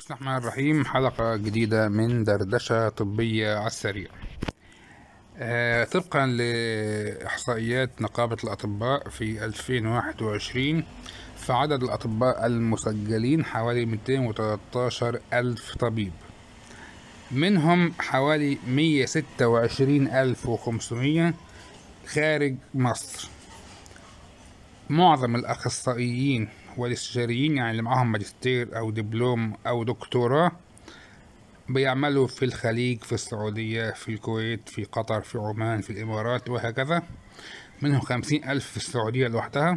بسم الله الرحمن الرحيم حلقة جديدة من دردشة طبية على السريع آه، طبقا لإحصائيات نقابة الأطباء في 2021 فعدد الأطباء المسجلين حوالي 213 ألف طبيب منهم حوالي 126500 خارج مصر معظم الأخصائيين والاستشاريين يعني اللي معاهم ماجستير أو دبلوم أو دكتوراه بيعملوا في الخليج في السعودية في الكويت في قطر في عمان في الإمارات وهكذا منهم خمسين ألف في السعودية لوحدها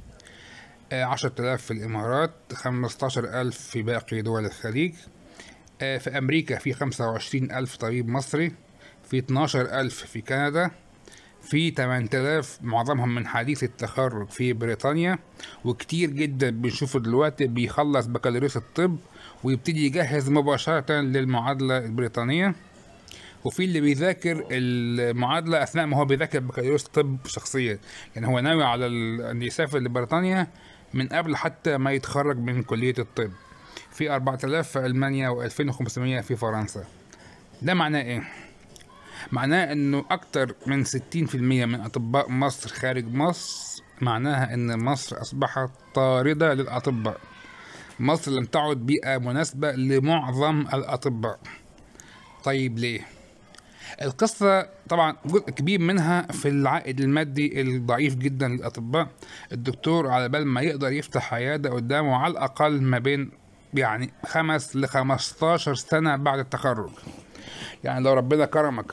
عشرة آلاف في الإمارات خمستاشر ألف في باقي دول الخليج آه، في أمريكا في خمسة وعشرين ألف طبيب مصري في اتناشر ألف في كندا في 8000 معظمهم من حديث التخرج في بريطانيا وكتير جدا بنشوفه دلوقتي بيخلص بكالوريوس الطب ويبتدي يجهز مباشرة للمعادلة البريطانية وفي اللي بيذاكر المعادلة أثناء ما هو بيذاكر بكالوريوس طب شخصيا يعني هو ناوي على ال- أن يسافر لبريطانيا من قبل حتى ما يتخرج من كلية الطب في 4000 في ألمانيا و2500 في فرنسا ده معناه إيه؟ معناه انه اكتر من 60% من اطباء مصر خارج مصر معناها ان مصر اصبحت طاردة للاطباء مصر لم تعد بيئة مناسبة لمعظم الاطباء طيب ليه القصة طبعا جزء كبير منها في العائد المادي الضعيف جدا للأطباء الدكتور على بال ما يقدر يفتح عيادة قدامه على الأقل ما بين يعني خمس لخمستاشر سنة بعد التخرج يعني لو ربنا كرمك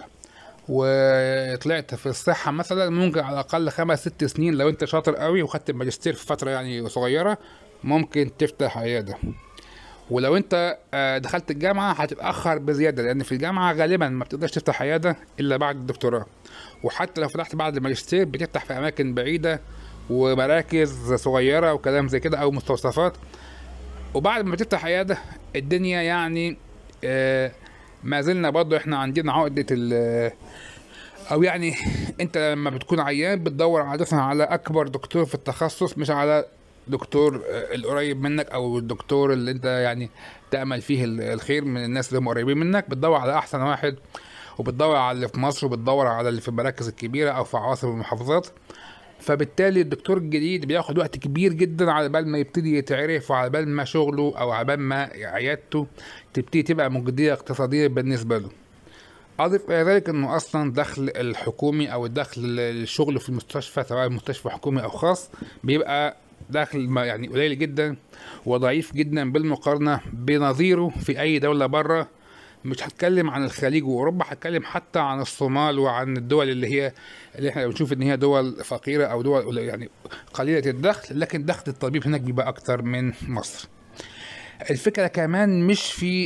وطلعت في الصحة مثلا ممكن على الأقل خمس ست سنين لو أنت شاطر قوي وخدت الماجستير في فترة يعني صغيرة ممكن تفتح عيادة ولو أنت آه، دخلت الجامعة هتتأخر بزيادة لأن في الجامعة غالبا ما بتقدرش تفتح عيادة إلا بعد الدكتوراه وحتى لو فتحت بعد الماجستير بتفتح في أماكن بعيدة ومراكز صغيرة وكلام زي كده أو مستوصفات وبعد ما تفتح عيادة الدنيا يعني آه، ما زلنا برضه احنا عندنا عقدة ال او يعني انت لما بتكون عيان بتدور عادة على اكبر دكتور في التخصص مش على دكتور آه، القريب منك او الدكتور اللي انت يعني تأمل فيه ال- الخير من الناس اللي هم قريبين منك بتدور على احسن واحد وبتدور على اللي في مصر وبتدور على اللي في المراكز الكبيرة او في عواصم المحافظات فبالتالي الدكتور الجديد بياخد وقت كبير جدا على بال ما يبتدي يتعرف وعلى بال ما شغله او على بال ما عيادته تبتدي تبقى مجدية اقتصادية بالنسبة له أضف إلى ذلك إنه أصلا دخل الحكومي أو الدخل الشغل في المستشفى سواء مستشفى حكومي أو خاص بيبقى دخل ما يعني قليل جدا وضعيف جدا بالمقارنة بنظيره في أي دولة بره مش هتكلم عن الخليج وأوروبا هتكلم حتى عن الصومال وعن الدول اللي هي اللي احنا بنشوف إن هي دول فقيرة أو دول قليلة- يعني قليلة الدخل لكن دخل الطبيب هناك بيبقى أكتر من مصر. الفكرة كمان مش في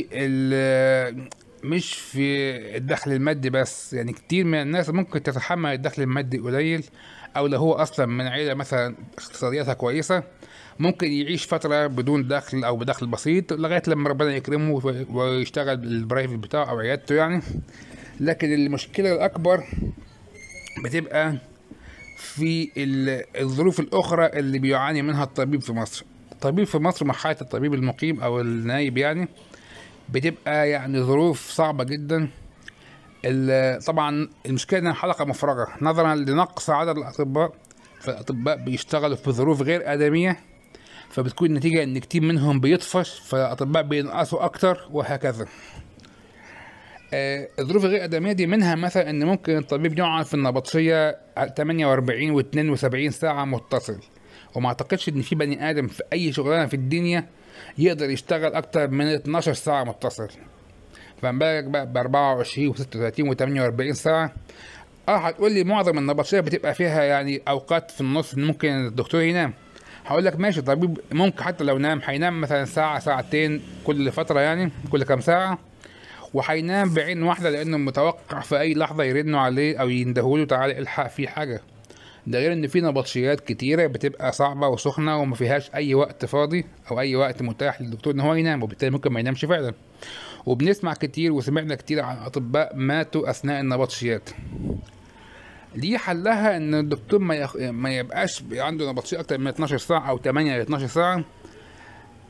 ال مش في الدخل المادي بس يعني كتير من الناس ممكن تتحمل الدخل المادي قليل او لو هو اصلا من عيلة مثلا اقتصادياتها كويسة ممكن يعيش فترة بدون دخل او بدخل بسيط لغاية لما ربنا يكرمه و- ويشتغل بالبرايفت بتاعه او عيادته يعني لكن المشكلة الاكبر بتبقى في ال- الظروف الأخرى اللي بيعاني منها الطبيب في مصر الطبيب في مصر مرحلة الطبيب المقيم أو النايب يعني بتبقى يعني ظروف صعبة جدا ال- طبعا المشكلة إنها حلقة مفرغة نظرا لنقص عدد الأطباء فالأطباء بيشتغلوا في ظروف غير آدمية فبتكون النتيجة إن كتير منهم بيطفش فالأطباء بينقصوا أكتر وهكذا آه، الظروف الغير آدمية دي منها مثلا إن ممكن الطبيب يقعد في النبطشية 48 و 72 ساعة متصل وما أعتقدش إن في بني آدم في أي شغلانة في الدنيا يقدر يشتغل أكتر من 12 ساعة متصل فما بالك بقى ب 24 و 36 و 48 ساعة اه هتقول لي معظم النبطشية بتبقى فيها يعني أوقات في النص إن ممكن الدكتور ينام هقول لك ماشي طبيب ممكن حتى لو نام هينام مثلا ساعة ساعتين كل فترة يعني كل كام ساعة وهينام بعين واحدة لأنه متوقع في أي لحظة يرنوا عليه أو يندهوله تعالى الحق في حاجة ده غير إن في نبطشيات كتيرة بتبقى صعبة وسخنة وما فيهاش أي وقت فاضي أو أي وقت متاح للدكتور إن هو ينام وبالتالي ممكن ما ينامش فعلا وبنسمع كتير وسمعنا كتير عن أطباء ماتوا أثناء النبطشيات دي حلها ان الدكتور ما, يخ... ما يبقاش عنده نبطشيه اكتر من 12 ساعه او 8 ل 12 ساعه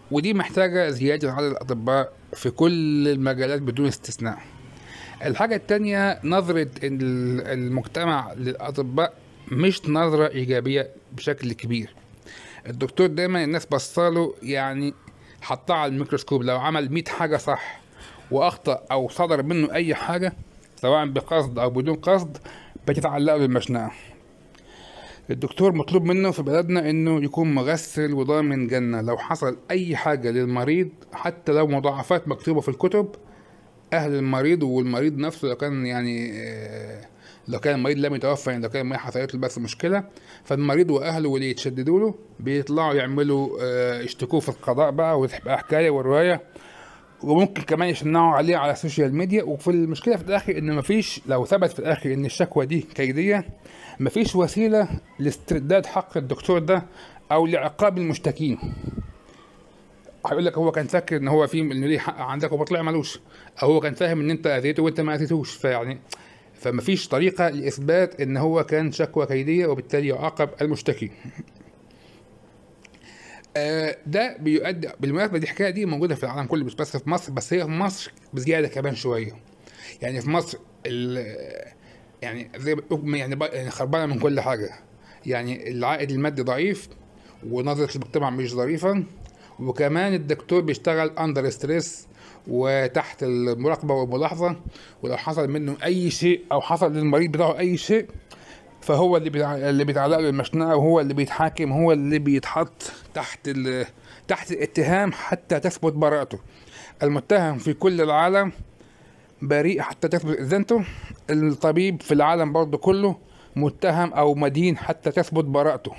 ودي محتاجة زيادة عدد الأطباء في كل المجالات بدون استثناء الحاجة التانية نظرة ال- المجتمع للأطباء مش نظرة إيجابية بشكل كبير الدكتور دايما الناس بصاله يعني حطاه على الميكروسكوب لو عمل 100 حاجة صح وأخطأ أو صدر منه أي حاجة سواء بقصد أو بدون قصد بتتعلق له المشنقة الدكتور مطلوب منه في بلدنا انه يكون مغسل وضامن جنة لو حصل اي حاجة للمريض حتى لو مضاعفات مكتوبة في الكتب اهل المريض والمريض نفسه لو كان يعني آه، لو كان المريض لم يتوفى يعني لو كان المريض حصلت له بس مشكلة فالمريض واهله واللي يتشددوا له بيطلعوا يعملوا آه، يشتكوه في القضاء بقى وتبقى حكاية ورواية وممكن كمان يشنعوا عليه على السوشيال ميديا وفي المشكله في الاخر ان مفيش لو ثبت في الاخر ان الشكوى دي كيديه مفيش وسيله لاسترداد حق الدكتور ده او لعقاب المشتكين هيقول لك هو كان فاكر ان هو في انه ليه حق عندك وبطلع ملوش او هو كان فاهم ان انت اذيته وانت ما اذيتوش فيعني فمفيش طريقه لاثبات ان هو كان شكوى كيديه وبالتالي يعاقب المشتكي آه، ده بيؤدي بالمناسبه دي الحكايه دي موجوده في العالم كله مش بس في مصر بس هي في مصر بزياده كمان شويه يعني في مصر ال- يعني زي ما بيقولوا يعني بقى- يعني خربانه من كل حاجه يعني العائد المادي ضعيف ونظره المجتمع مش ظريفه وكمان الدكتور بيشتغل اندر ستريس وتحت المراقبه والملاحظه ولو حصل منه اي شيء او حصل للمريض بتاعه اي شيء فهو اللي بيتع... اللي بيتعلق له المشنقه وهو اللي بيتحاكم هو اللي بيتحط تحت ال... تحت الاتهام حتى تثبت براءته المتهم في كل العالم بريء حتى تثبت إذنته الطبيب في العالم برضه كله متهم أو مدين حتى تثبت براءته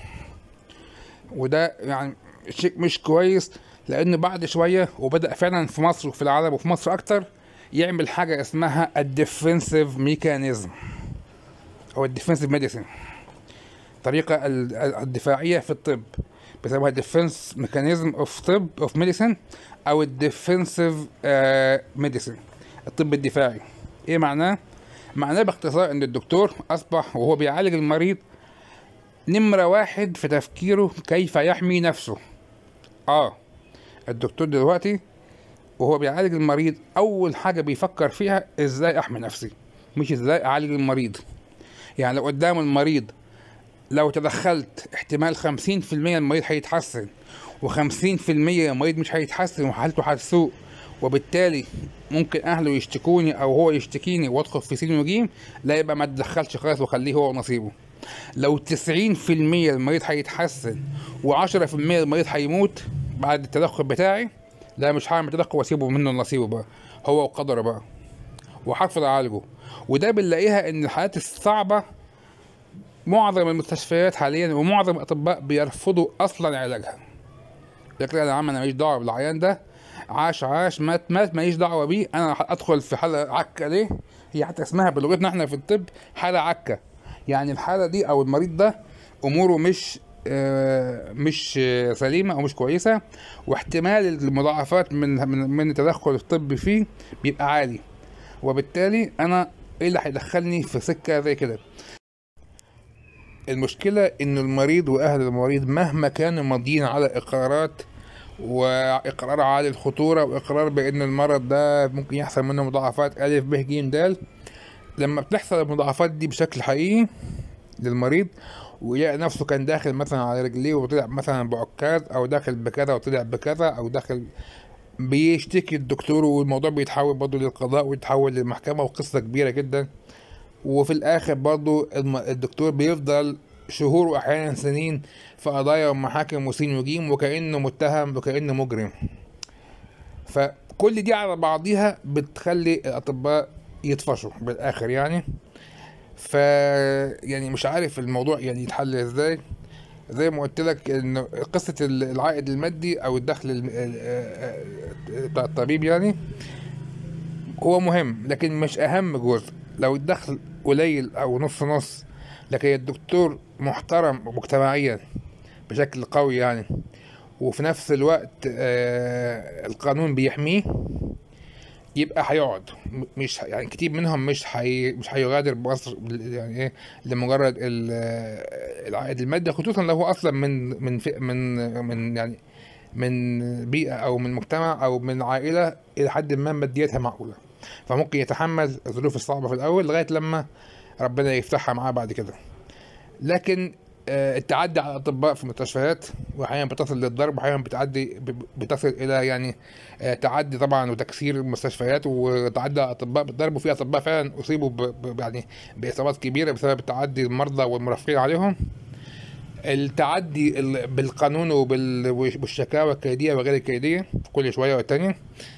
وده يعني شيء مش كويس لأنه بعد شوية وبدأ فعلا في مصر وفي العالم وفي مصر أكتر يعمل حاجة اسمها الديفنسيف ميكانيزم أو الديفنسيف ميديسين الطريقة ال- ال- الدفاعية في الطب بيسموها ديفنس ميكانيزم اوف طب اوف ميديسين او الديفنسيف ميديسين الطب الدفاعي ايه معناه معناه باختصار ان الدكتور اصبح وهو بيعالج المريض نمرة واحد في تفكيره كيف يحمي نفسه اه الدكتور دلوقتي وهو بيعالج المريض اول حاجة بيفكر فيها ازاي احمي نفسي مش ازاي اعالج المريض يعني لو قدام المريض لو تدخلت احتمال خمسين في المية المريض هيتحسن وخمسين في المية المريض مش هيتحسن وحالته هتسوء وبالتالي ممكن اهله يشتكوني او هو يشتكيني وادخل في سين وجيم لا يبقى ما تدخلش خالص وخليه هو ونصيبه لو تسعين في المية المريض هيتحسن وعشرة في المية المريض هيموت بعد التدخل بتاعي لا مش هعمل تدخل واسيبه منه نصيبه بقى هو وقدره بقى وهرفض اعالجه وده بنلاقيها ان الحالات الصعبه معظم المستشفيات حاليا ومعظم الاطباء بيرفضوا اصلا علاجها لكن انا يا عم انا ماليش دعوه بالعيان ده عاش عاش مات مات ماليش دعوه بيه انا ادخل في حاله عكه ليه هي حتى اسمها بلغتنا احنا في الطب حاله عكه يعني الحاله دي او المريض ده اموره مش آه، مش آه، سليمه او مش كويسه واحتمال المضاعفات من من من التدخل الطبي فيه بيبقى عالي وبالتالي انا ايه اللي هيدخلني في سكه زي كده المشكلة إن المريض وأهل المريض مهما كانوا ماضيين على إقرارات وإقرار عالي الخطورة وإقرار بأن المرض ده ممكن يحصل منه مضاعفات ألف ب ج د لما بتحصل المضاعفات دي بشكل حقيقي للمريض ويلاقي نفسه كان داخل مثلا على رجليه وطلع مثلا بعكاز أو داخل بكذا وطلع بكذا أو داخل بيشتكي الدكتور والموضوع بيتحول برضه للقضاء ويتحول للمحكمة وقصة كبيرة جدا وفي الاخر برضو الم- الدكتور بيفضل شهور واحيانا سنين في قضايا ومحاكم وسين وجيم وكانه متهم وكانه مجرم فكل دي على بعضيها بتخلي الاطباء يطفشوا بالاخر يعني ف يعني مش عارف الموضوع يعني يتحل ازاي زي ما قلت لك ان قصه ال- العائد المادي او الدخل الم- ال- بتاع الطبيب يعني هو مهم لكن مش اهم جزء لو الدخل قليل او نص نص لكن الدكتور محترم مجتمعيا بشكل قوي يعني وفي نفس الوقت آه القانون بيحميه يبقى هيقعد م- مش يعني كتير منهم مش حي مش هيغادر مصر بال- يعني ايه لمجرد ال- العائد المادي خصوصا لو هو اصلا من من فئ- من من يعني من بيئة أو من مجتمع أو من عائلة إلى حد ما مادياتها معقولة فممكن يتحمل الظروف الصعبة في الأول لغاية لما ربنا يفتحها معاه بعد كده لكن آه، التعدي على الاطباء في المستشفيات واحيانا بتصل للضرب واحيانا بتعدي ب- بتصل الى يعني آه، تعدي طبعا وتكسير المستشفيات وتعدي على الاطباء بالضرب وفي اطباء فعلا اصيبوا ب- ب- يعني باصابات كبيره بسبب تعدي المرضى والمرافقين عليهم التعدي ال- بالقانون وبال- والشكاوى الكيديه وغير الكيديه كل شويه والتانيه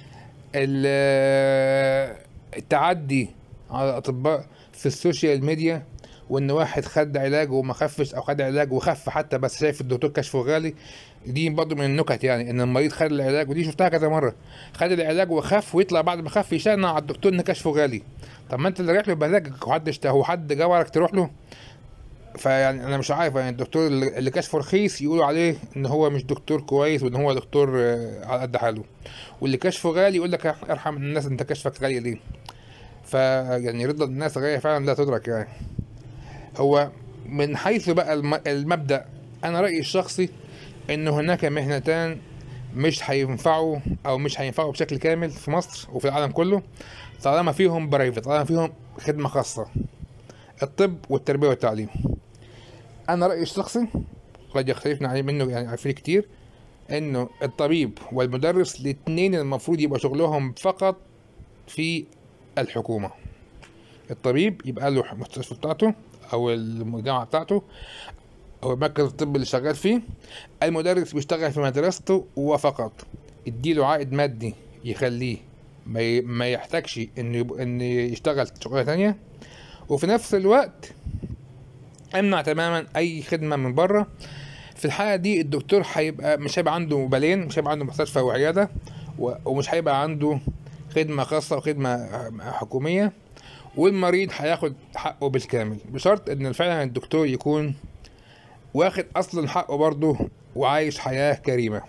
ال- التعدي على الاطباء في السوشيال ميديا وان واحد خد علاج وما خفش او خد علاج وخف حتى بس شايف الدكتور كشفه غالي دي برضه من النكت يعني ان المريض خد العلاج ودي شفتها كذا مره خد العلاج وخف ويطلع بعد ما خف يشنع على الدكتور ان كشفه غالي طب ما انت اللي رايح له بمزاجك وحد اشت- هو حد جبرك تروح له فيعني انا مش عارف يعني الدكتور اللي اللي كشفه رخيص يقولوا عليه ان هو مش دكتور كويس وان هو دكتور آه، على قد حاله واللي كشفه غالي يقول لك ارحم الناس انت كشفك غالي ليه فيعني رضا الناس غاية فعلا لا تدرك يعني هو من حيث بقى الم- المبدأ أنا رأيي الشخصي إن هناك مهنتان مش هينفعوا أو مش هينفعوا بشكل كامل في مصر وفي العالم كله طالما فيهم برايفت طالما فيهم خدمة خاصة الطب والتربية والتعليم أنا رأيي الشخصي قد يختلفنا عليه منه يعني فيه كتير إنه الطبيب والمدرس الاتنين المفروض يبقى شغلهم فقط في الحكومة الطبيب يبقى له المستشفى بتاعته او الجامعه بتاعته او المركز الطبي اللي شغال فيه المدرس بيشتغل في مدرسته وفقط اديله عائد مادي يخليه ما ي- ما يحتاجش انه يب... ان يشتغل شغلانه تانية وفي نفس الوقت امنع تماما اي خدمه من بره في الحاله دي الدكتور هيبقى مش هيبقى عنده بالين مش هيبقى عنده مستشفى وعياده و... ومش هيبقى عنده خدمه خاصه وخدمه حكوميه والمريض هياخد حقه بالكامل بشرط ان فعلا الدكتور يكون واخد اصلا حقه برضه وعايش حياة كريمة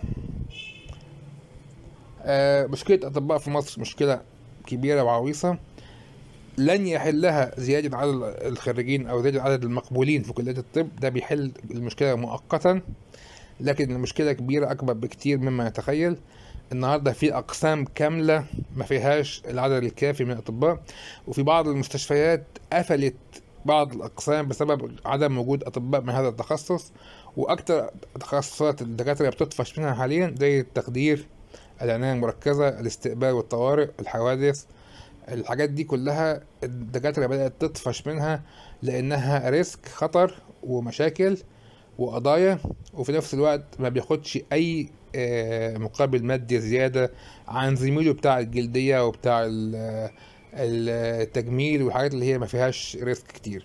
آه مشكلة الاطباء في مصر مشكلة كبيرة وعويصة لن يحلها زيادة عدد الخريجين او زيادة عدد المقبولين في كلية الطب ده بيحل المشكلة مؤقتا لكن المشكلة كبيرة اكبر بكتير مما يتخيل النهارده في اقسام كامله ما فيهاش العدد الكافي من الاطباء وفي بعض المستشفيات قفلت بعض الاقسام بسبب عدم وجود اطباء من هذا التخصص واكتر تخصصات الدكاتره بتطفش منها حاليا زي التخدير العنايه المركزه الاستقبال والطوارئ الحوادث الحاجات دي كلها الدكاتره بدات تطفش منها لانها ريسك خطر ومشاكل وقضايا وفي نفس الوقت ما بياخدش اي آه، مقابل مادي زيادة عن زميله بتاع الجلدية وبتاع ال- ال- التجميل والحاجات اللي هي ما فيهاش ريسك كتير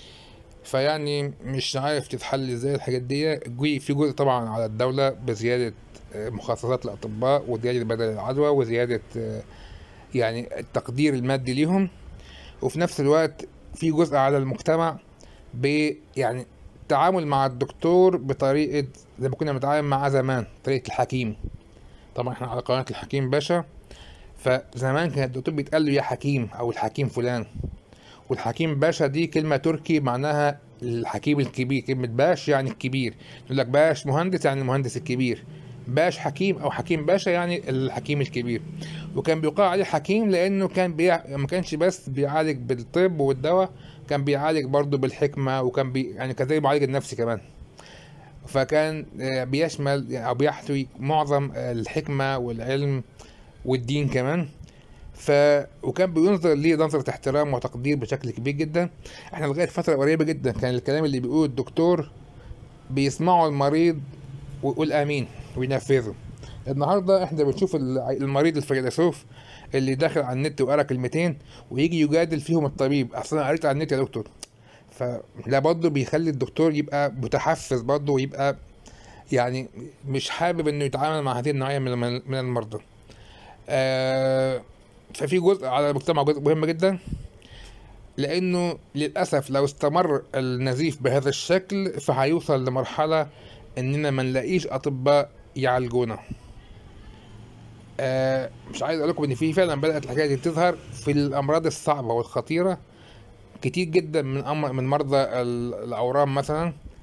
فيعني مش عارف تتحل ازاي الحاجات دي جي- في جزء طبعا على الدولة بزيادة آه، مخصصات الأطباء وزيادة بدل العدوى وزيادة آه، يعني التقدير المادي ليهم وفي نفس الوقت في جزء على المجتمع ب يعني التعامل مع الدكتور بطريقة زي ما كنا بنتعامل معاه زمان طريقة الحكيم طبعا احنا على قناة الحكيم باشا فزمان كان الدكتور بيتقال له يا حكيم او الحكيم فلان والحكيم باشا دي كلمة تركي معناها الحكيم الكبير كلمة باش يعني الكبير يقول لك باش مهندس يعني المهندس الكبير باش حكيم او حكيم باشا يعني الحكيم الكبير وكان بيقال عليه حكيم لانه كان بيع... ما كانش بس بيعالج بالطب والدواء كان بيعالج برضه بالحكمة وكان بي... يعني كان زي المعالج النفسي كمان فكان آه، بيشمل او بيحتوي معظم آه، الحكمة والعلم والدين كمان ف وكان بينظر ليه نظرة احترام وتقدير بشكل كبير جدا احنا لغاية فترة قريبة جدا كان الكلام اللي بيقوله الدكتور بيسمعه المريض ويقول امين وينفذه النهارده احنا بنشوف الع- المريض الفيلسوف اللي داخل على النت وقرا كلمتين ويجي يجادل فيهم الطبيب اصلا قريت على النت يا دكتور فده برضه بيخلي الدكتور يبقى متحفز برضه ويبقى يعني مش حابب انه يتعامل مع هذه النوعيه من من من المرضى آه ففي جزء على المجتمع جزء مهم جدا لانه للاسف لو استمر النزيف بهذا الشكل فهيوصل لمرحله اننا ما نلاقيش اطباء يعالجونا آه مش عايز اقول لكم ان في فعلا بدات الحكايه دي تظهر في الامراض الصعبه والخطيره كتير جدا من أم... من مرضى ال- الاورام مثلا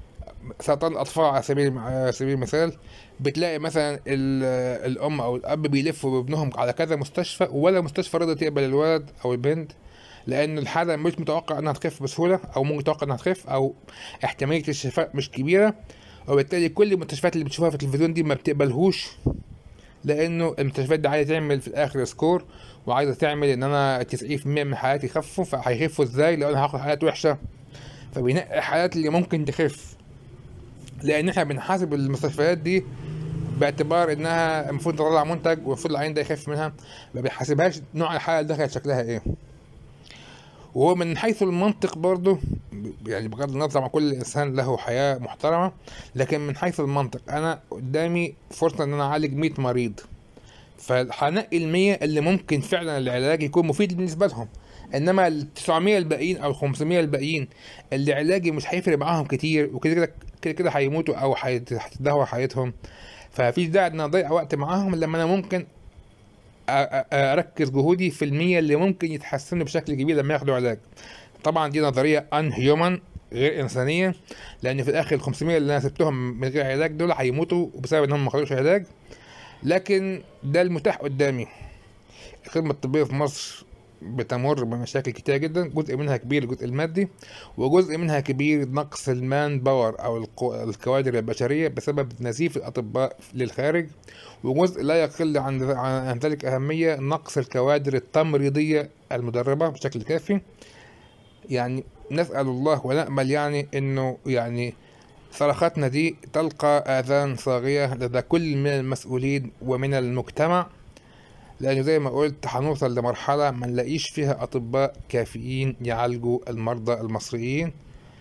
سرطان الأطفال على سبيل على سبيل المثال بتلاقي مثلا ال- الأم أو الأب بيلفوا بابنهم على كذا مستشفى ولا مستشفى رضا تقبل الولد أو البنت لأن الحالة مش متوقع إنها تخف بسهولة أو ممكن متوقع إنها تخف أو احتمالية الشفاء مش كبيرة وبالتالي كل المستشفيات اللي بتشوفها في التلفزيون دي ما بتقبلهوش لانه المستشفيات دي عايزه تعمل في الاخر سكور وعايزه تعمل ان انا 90% من حالاتي يخفوا فهيخفوا ازاي لو انا هاخد حالات وحشه فبينقي الحالات اللي ممكن تخف لان احنا بنحاسب المستشفيات دي باعتبار انها المفروض تطلع منتج والمفروض العين ده يخف منها ما بيحاسبهاش نوع الحاله اللي دخلت شكلها ايه وهو من حيث المنطق برضه يعني بغض النظر عن كل انسان له حياه محترمه لكن من حيث المنطق انا قدامي فرصه ان انا اعالج 100 مريض فهنقي ال 100 اللي ممكن فعلا العلاج يكون مفيد بالنسبه لهم انما ال 900 الباقيين او ال 500 الباقيين اللي علاجي مش هيفرق معاهم كتير وكده كده كده كده هيموتوا او هيت- هتدهور حياتهم فمفيش داعي ان أنا اضيع وقت معاهم لما انا ممكن أ- أ- اركز جهودي في المية اللي ممكن يتحسنوا بشكل كبير لما ياخدوا علاج طبعا دي نظريه ان هيومن غير انسانيه لان في الاخر ال 500 اللي انا سبتهم من غير علاج دول هيموتوا بسبب انهم ما خدوش علاج لكن ده المتاح قدامي الخدمه الطبيه في مصر بتمر بمشاكل كتيرة جدا جزء منها كبير الجزء المادي وجزء منها كبير نقص المان باور او القو- الكوادر البشريه بسبب نزيف الاطباء للخارج وجزء لا يقل عن عن ذلك اهميه نقص الكوادر التمريضيه المدربه بشكل كافي يعني نسال الله ونامل يعني انه يعني صرخاتنا دي تلقى اذان صاغيه لدى كل من المسؤولين ومن المجتمع لأنه زي ما قلت هنوصل لمرحلة ما نلاقيش فيها أطباء كافيين يعالجوا المرضى المصريين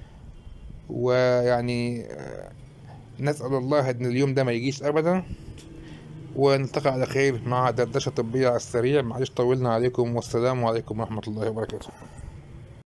ويعني آه، نسأل الله إن اليوم ده ما يجيش أبدا ونلتقي على خير مع دردشة طبية على السريع معلش طولنا عليكم والسلام عليكم ورحمة الله وبركاته